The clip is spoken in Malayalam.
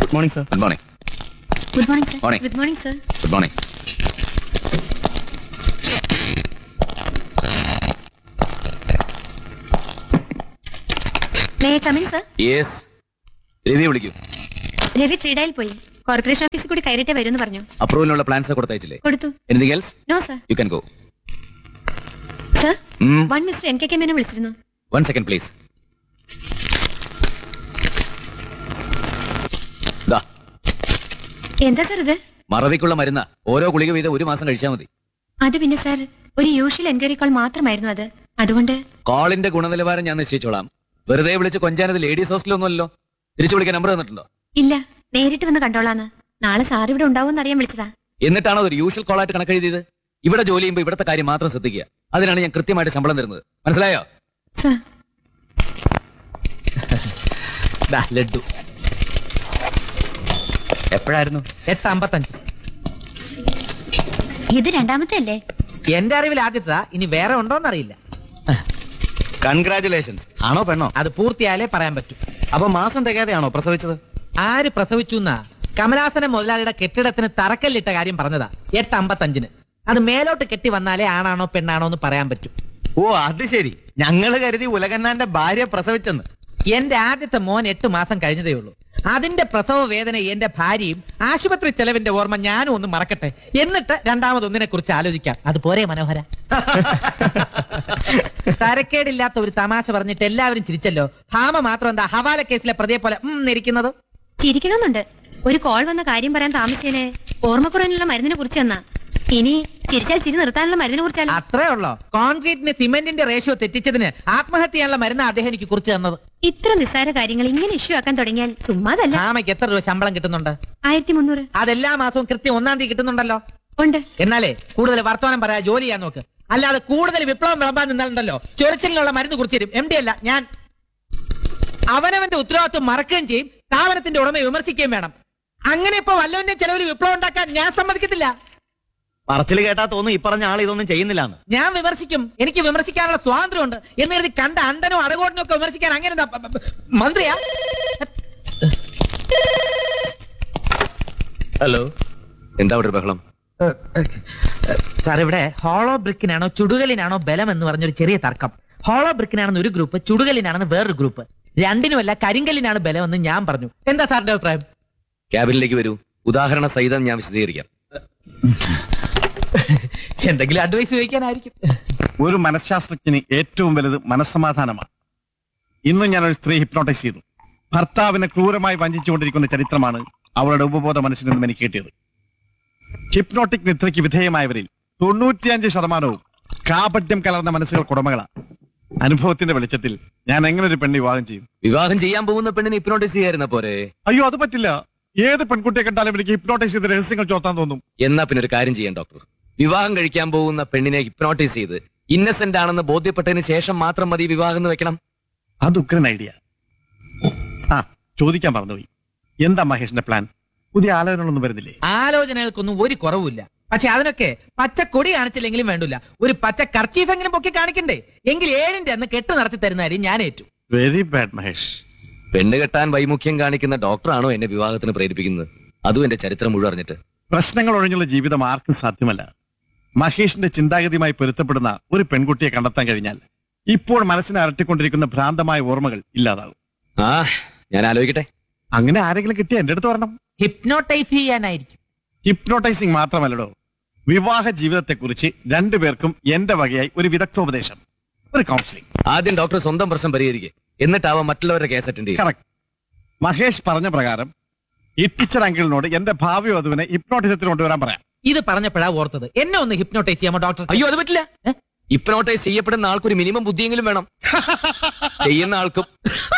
Good morning sir good morning good morning sir Morning. Good morning sir good morning may come in sir yes Ravi വിളിക്കൂ രവി ട്രീഡയിൽ പോയി കോർപ്പറേഷൻ ഓഫീസിൽ കൂടി കയറിയിട്ടേ വരുമെന്ന് പറഞ്ഞു അപ്രൂവലിനുള്ള പ്ലാൻസ് കൊടുത്തയച്ചില്ലേ കൊടുത്തു anything else no sir you can go sir Hmm. One mister N K K മേനെ വിളിച്ചിരുന്നു വൺ സെക്കൻഡ് പ്ലീസ് ദാ എന്താ സർ ഇത് മറവിക്കുള്ള മരുന്ന ഓരോ ഗുളിക വീതം ഒരു മാസം കഴിച്ചാൽ മതി അത് പിന്നെ സർ ഒരു യൂഷ്വൽ എൻക്വയറി കോൾ മാത്രമായിരുന്നു അത് അതുകൊണ്ട് കോളിന്റെ ഗുണനിലവാരം ഞാൻ നിശ്ചയിച്ചോളാം വെറുതെ വിളിച്ച് കൊഞ്ചാനത് ലേഡീസ് ഹോസ്റ്റലൊന്നുമല്ലോ തിരിച്ചു വിളിക്കാൻ നമ്പർ തന്നിട്ടുണ്ടോ ഇല്ല നേരിട്ട് വന്ന് കണ്ടോളാന്ന് നാളെ സാർ ഇവിടെ ഉണ്ടാവും അറിയാൻ വിളിച്ചതാ എന്നിട്ടാണോ ഒരു യൂഷ്വൽ കോളായിട്ട് കണക്കെഴുതിയത് ഇവിടെ ജോലി ചെയ്യുമ്പോൾ ഇവിടുത്തെ കാര്യം മാത്രം ശ്രദ്ധിക്കുക അതിനാണ് ഞാൻ കൃത്യമായിട്ട് ശമ്പളം തരുന്നത് മനസ്സിലായോ സർ ദാ ലഡ്ഡു എപ്പോഴായിരുന്നു എട്ട് അമ്പത്തഞ്ച് ഇത് രണ്ടാമത്തെ അല്ലേ എന്റെ അറിവിൽ ആദ്യത്തതാ ഇനി വേറെ ഉണ്ടോന്നറിയില്ല കൺഗ്രാചുലേഷൻസ് ആണോ പെണ്ണോ അത് പൂർത്തിയായാലേ പറയാൻ പറ്റൂ അപ്പൊ മാസം തികയാതെയാണോ പ്രസവിച്ചത് ആര് പ്രസവിച്ചു എന്നാ കമലാസന മുതലാളിയുടെ കെട്ടിടത്തിന് തറക്കല്ലിട്ട കാര്യം പറഞ്ഞതാ എട്ട് അമ്പത്തഞ്ചിന് അത് മേലോട്ട് കെട്ടി വന്നാലേ ആണാണോ പെണ്ണാണോ എന്ന് പറയാൻ പറ്റൂ ഓ അത് ശരി ഞങ്ങള് കരുതി ഉലകന്നാന്റെ ഭാര്യ പ്രസവിച്ചെന്ന് എന്റെ ആദ്യത്തെ മോൻ എട്ട് മാസം കഴിഞ്ഞതേ ഉള്ളൂ അതിന്റെ പ്രസവ വേദന എന്റെ ഭാര്യയും ആശുപത്രി ചെലവിന്റെ ഓർമ്മ ഞാനും ഒന്ന് മറക്കട്ടെ എന്നിട്ട് രണ്ടാമതൊന്നിനെ കുറിച്ച് ആലോചിക്കാം അത് പോരെ മനോഹര തരക്കേടില്ലാത്ത ഒരു തമാശ പറഞ്ഞിട്ട് എല്ലാവരും ചിരിച്ചല്ലോ ഭാമ മാത്രം എന്താ ഹവാല കേസിലെ പ്രതിയെ പോലെ ഉം ഇരിക്കുന്നത് ചിരിക്കണമെന്നുണ്ട് ഒരു കോൾ വന്ന കാര്യം പറയാൻ താമസിച്ചേനെ ഓർമ്മക്കുറവിനുള്ള മരുന്നിനെ കുറിച്ച് തന്നാ ഇനി ചിരിച്ചാൽ ചിരി നിർത്താനുള്ള മരുന്നിനെ കുറിച്ചാലോ അത്രേ ഉള്ളോ കോൺക്രീറ്റിന് സിമെന്റിന്റെ റേഷ്യോ തെറ്റിച്ചതിന് ആത്മഹത്യ ചെയ്യാനുള്ള മരുന്ന് അദ്ദേഹം എനിക്ക് കുറിച്ച് തന്നത് ഇത്ര നിസ്സാര കാര്യങ്ങൾ ഇങ്ങനെ ഇഷ്യൂ ആക്കാൻ തുടങ്ങിയാൽ ചുമ്മാതല്ല ഭാമയ്ക്ക് എത്ര രൂപ ശമ്പളം കിട്ടുന്നുണ്ട് ആയിരത്തി മുന്നൂറ് അതെല്ലാ മാസവും കൃത്യം ഒന്നാം തീയതി കിട്ടുന്നുണ്ടല്ലോ ഉണ്ട് എന്നാലേ കൂടുതൽ വർത്തമാനം പറയാ ജോലി ചെയ്യാൻ നോക്ക് അല്ലാതെ കൂടുതൽ വിപ്ലവം വിളമ്പാൻ നിന്നാലുണ്ടല്ലോ ചൊറിച്ചിലിനുള്ള മരുന്ന് കുറിച്ച് തരും എം ഡി അല്ല ഞാൻ അവനവന്റെ ഉത്തരവാദിത്വം മറക്കുകയും ചെയ്യും സ്ഥാപനത്തിന്റെ ഉടമയെ വിമർശിക്കുകയും വേണം അങ്ങനെ ഇപ്പൊ വല്ലവന്റെ ചെലവിൽ വിപ്ലവം ഉണ്ടാക്കാൻ ഞാൻ സമ്മതിക്കത്തില്ല പറച്ചിൽ കേട്ടാ തോന്നും ഈ പറഞ്ഞ ആൾ ഇതൊന്നും ചെയ്യുന്നില്ലാന്ന് ഞാൻ വിമർശിക്കും എനിക്ക് വിമർശിക്കാനുള്ള സ്വാതന്ത്ര്യമുണ്ട് എന്ന് കരുതി കണ്ട അണ്ടനോ അടകോടനോ ഒക്കെ വിമർശിക്കാൻ അങ്ങനെ എന്താ, പ- പ- മന്ത്രിയാ ഹലോ എന്താ അവിടെ ഒരു ബഹളം സാർ ഇവിടെ ഹോളോ ബ്രിക്കിനാണോ ചുടുകലിനാണോ ബലം എന്ന് പറഞ്ഞൊരു ചെറിയ തർക്കം ഹോളോ ബ്രിക്കിനാണെന്ന് ഒരു ഗ്രൂപ്പ് ചുടുകലിനാണെന്ന് വേറൊരു ഗ്രൂപ്പ് രണ്ടിനുമല്ല കരിങ്കല്ലിനാണ് ബലം എന്ന് ഞാൻ പറഞ്ഞു എന്താ സാറിന്റെ അഭിപ്രായം ക്യാബിനിലേക്ക് വരൂ ഉദാഹരണ സഹിതം ഞാൻ വിശദീകരിക്കാം എന്തെങ്കിലും അഡ്വൈസ് ചോദിക്കാനായിരിക്കും ഒരു മനഃശാസ്ത്രജ്ഞന് ഏറ്റവും വലുത് മനസ്സമാധാനമാണ് ഇന്ന് ഞാൻ ഒരു സ്ത്രീ ഹിപ്നോട്ടൈസ് ചെയ്തു ഭർത്താവിനെ ക്രൂരമായി വഞ്ചിച്ചുകൊണ്ടിരിക്കുന്ന ചരിത്രമാണ് അവളുടെ ഉപബോധ മനസ്സിൽ നിന്നും എനിക്ക് കിട്ടിയത് ഹിപ്നോട്ടിക് നിദ്രയ്ക്ക് വിധേയമായവരിൽ തൊണ്ണൂറ്റിയഞ്ച് ശതമാനവും കാപട്യം കലർന്ന മനസ്സുകൾക്ക് ഉടമകളാണ് അനുഭവത്തിന്റെ വെളിച്ചത്തിൽ ഞാൻ എങ്ങനെ ഒരു പെണ്ണ് വിവാഹം ചെയ്യും വിവാഹം ചെയ്യാൻ പോകുന്ന പെണ്ണിനെ ഇപ്നോട്ടിസ് ചെയ്യായിരുന്ന പോരെ അയ്യോ അത് പറ്റില്ല ഏത് പെൺകുട്ടിയെ കണ്ടാലും എനിക്ക് ഹിപ്നോട്ടൈസ് ചെയ്ത് രഹസ്യങ്ങൾ ചോർത്താൻ തോന്നും എന്നാ പിന്നെ ഒരു കാര്യം ചെയ്യാം ഡോക്ടർ വിവാഹം കഴിക്കാൻ പോകുന്ന പെണ്ണിനെ ഹിപ്നോട്ടൈസ് ചെയ്ത് ഇന്നസെന്റ് ആണെന്ന് ബോധ്യപ്പെട്ടതിന് ശേഷം മാത്രം മതി വിവാഹം എന്ന് വെക്കണം അത് ഉഗ്രൻ ഐഡിയ ആ ചോദിക്കാൻ മറന്നുപോയി എന്താ മഹേഷിന്റെ പ്ലാൻ പുതിയ ആലോചനകളൊന്നും വരുന്നില്ലേ ആലോചനകൾക്കൊന്നും ഒരു കുറവുമില്ല പക്ഷെ അതിനൊക്കെ പച്ച കൊടി കാണിച്ചില്ലെങ്കിലും വേണ്ടില്ല ഒരു പച്ച കർച്ചീഫെങ്കിലും പൊക്കി കാണിക്കണ്ടേ എങ്കിൽ ഏഴിന്റെ അന്ന് കെട്ട് നടത്തി തരുന്നതായിരിക്കും ഞാൻ ഏറ്റു വെരി ബാഡ് മഹേഷ് പെണ്ണ് കെട്ടാൻ വൈമുഖ്യം കാണിക്കുന്ന ഡോക്ടറാണോ എന്നെ വിവാഹത്തിന് പ്രേരിപ്പിക്കുന്നത് അതും എന്റെ ചരിത്രം മുഴുവൻ അറിഞ്ഞിട്ട് പ്രശ്നങ്ങൾ ഒഴിഞ്ഞുള്ള ജീവിതം ആർക്കും സാധ്യമല്ല മഹേഷിന്റെ ചിന്താഗതിയുമായി പൊരുത്തപ്പെടുന്ന ഒരു പെൺകുട്ടിയെ കണ്ടെത്താൻ കഴിഞ്ഞാൽ ഇപ്പോൾ മനസ്സിനെ അരട്ടിക്കൊണ്ടിരിക്കുന്ന ഭ്രാന്തമായ ഓർമ്മകൾ ഇല്ലാതാകും ആ ഞാൻ ആലോചിക്കട്ടെ അങ്ങനെ ആരെങ്കിലും കിട്ടിയ എന്റെ അടുത്ത് വരണം ഹിപ്നോട്ടൈസ് ചെയ്യാനായിരിക്കും ഹിപ്നോട്ടൈസിംഗ് മാത്രമല്ലടോ വിവാഹ ജീവിതത്തെക്കുറിച്ച് രണ്ടുപേർക്കും എന്റെ വകയായി ഒരു വിദഗ്ധോപദേശം ഒരു കൗൺസിലിംഗ് ആദ്യം ഡോക്ടർ സ്വന്തം പ്രശ്നം പരിഹരിക്കുക എന്നിട്ടാവാം മറ്റുള്ളവരുടെ കേസ് അറ്റൻഡ് ചെയ്യും കറക്റ്റ് മഹേഷ് പറഞ്ഞ പ്രകാരം ഈ ടീച്ചർ അങ്കിളിനോട് എന്റെ ഭാവി വധുവിനെ ഹിപ്നോട്ടിസത്തിൽ കൊണ്ടുവരാൻ പറയാം ഇത് പറഞ്ഞപ്പോഴാ ഓർത്തത് എന്നെ ഒന്ന് ഹിപ്നോട്ടൈസ് ചെയ്യാമോ ഡോക്ടർ അയ്യോ അത് പറ്റില്ല ഇപ്നോട്ടൈസ് ചെയ്യപ്പെടുന്ന ആൾക്കൊരു മിനിമം ബുദ്ധിയെങ്കിലും വേണം ചെയ്യുന്ന ആൾക്കും